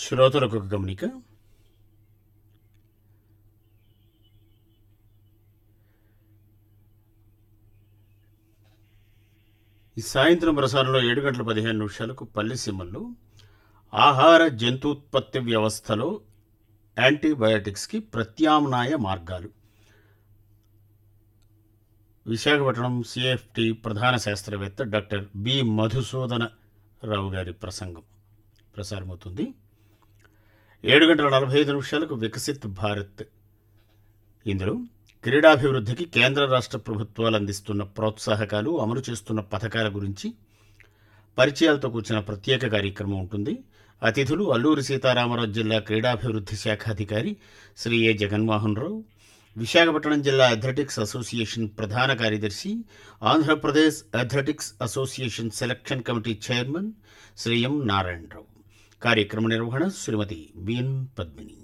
శ్రోతలకు ఒక గమనిక ఈ సాయంత్రం ప్రసారంలో ఏడు గంటల పదిహేను నిమిషాలకు పల్లెసీమల్లో ఆహార జంతుత్పత్తి వ్యవస్థలో యాంటీబయాటిక్స్కి ప్రత్యామ్నాయ మార్గాలు విశాఖపట్నం సిఎఫ్టి ప్రధాన శాస్త్రవేత్త డాక్టర్ బి మధుసూదన రావు గారి ప్రసంగం ప్రసారమవుతుంది ఏడు గంటల నలభై ఐదు నిమిషాలకు వికసిత్ భారత్ ఇందులో క్రీడాభివృద్ధికి కేంద్ర రాష్ట్ర ప్రభుత్వాలు అందిస్తున్న ప్రోత్సాహకాలు అమలు చేస్తున్న పథకాల గురించి పరిచయాలతో కూర్చిన ప్రత్యేక కార్యక్రమం ఉంటుంది అతిథులు అల్లూరి సీతారామరాజు జిల్లా క్రీడాభివృద్ధి శాఖ అధికారి శ్రీ ఏ జగన్మోహన్ రావు విశాఖపట్నం జిల్లా అథ్లెటిక్స్ అసోసియేషన్ ప్రధాన కార్యదర్శి Andhra Pradesh athletics association selection committee chairman Shri ఎం నారాయణరావు కార్యక్రమ నిర్వహణ శ్రీమతి బిఎన్ పద్మిని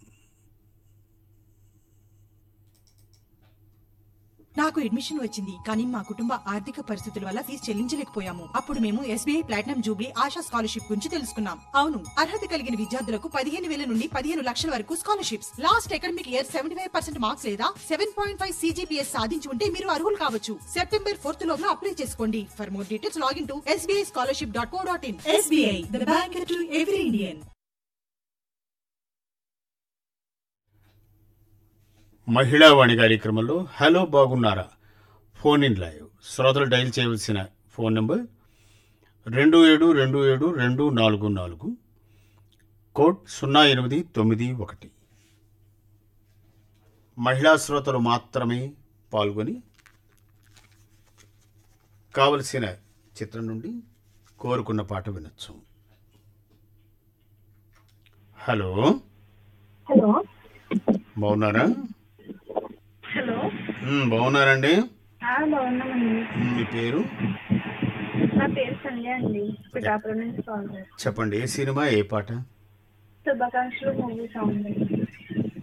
నాకు అడ్మిషన్ వచ్చింది కానీ మా కుటుంబ ఆర్థిక పరిస్థితుల వల్ల ఫీజు చెల్లించలేకపోయాము అప్పుడు మేము SBI platinum jubilee Asha scholarship గురించి తెలుసుకున్నాం అవును అర్హత కలిగిన విద్యార్థులకు పదిహేను వేల నుండి పదిహేను లక్షల వరకు scholarships last academic year seventy five percent marks లేదా సెవెన్ పాయింట్ ఫైవ్ సీజీపీఎస్ సాధించి ఉంటే మీరు అర్హులు కావచ్చు సెప్టెంబర్ ఫోర్త్ లోపల అప్లై చేసుకోండి for more details login to SBI scholarship dot co dot in SBI the bank to every Indian Mahila Vani కార్యక్రమంలో hello బాగున్నారా ఫోన్ ఇన్ లైవ్ శ్రోతలు డైల్ చేయవలసిన ఫోన్ నెంబర్ రెండు ఏడు రెండు ఏడు రెండు నాలుగు నాలుగు కోడ్ సున్నా ఎనిమిది తొమ్మిది ఒకటి మహిళా శ్రోతలు మాత్రమే పాల్గొని కావలసిన చిత్రం నుండి కోరుకున్న పాట వినొచ్చు హలో హలో బాగున్నారా హలో మ్, బాగున్నారండి ఆ, బాగున్నామండి మ్, మీ పేరు నా పేరు సంధ్య అండి పిఠాపురం నుంచి కాల్ చేస్తాను చెప్పండి ఏ సినిమా ఏ పాట శుభాకాంక్షలు మూవీ సాంగ్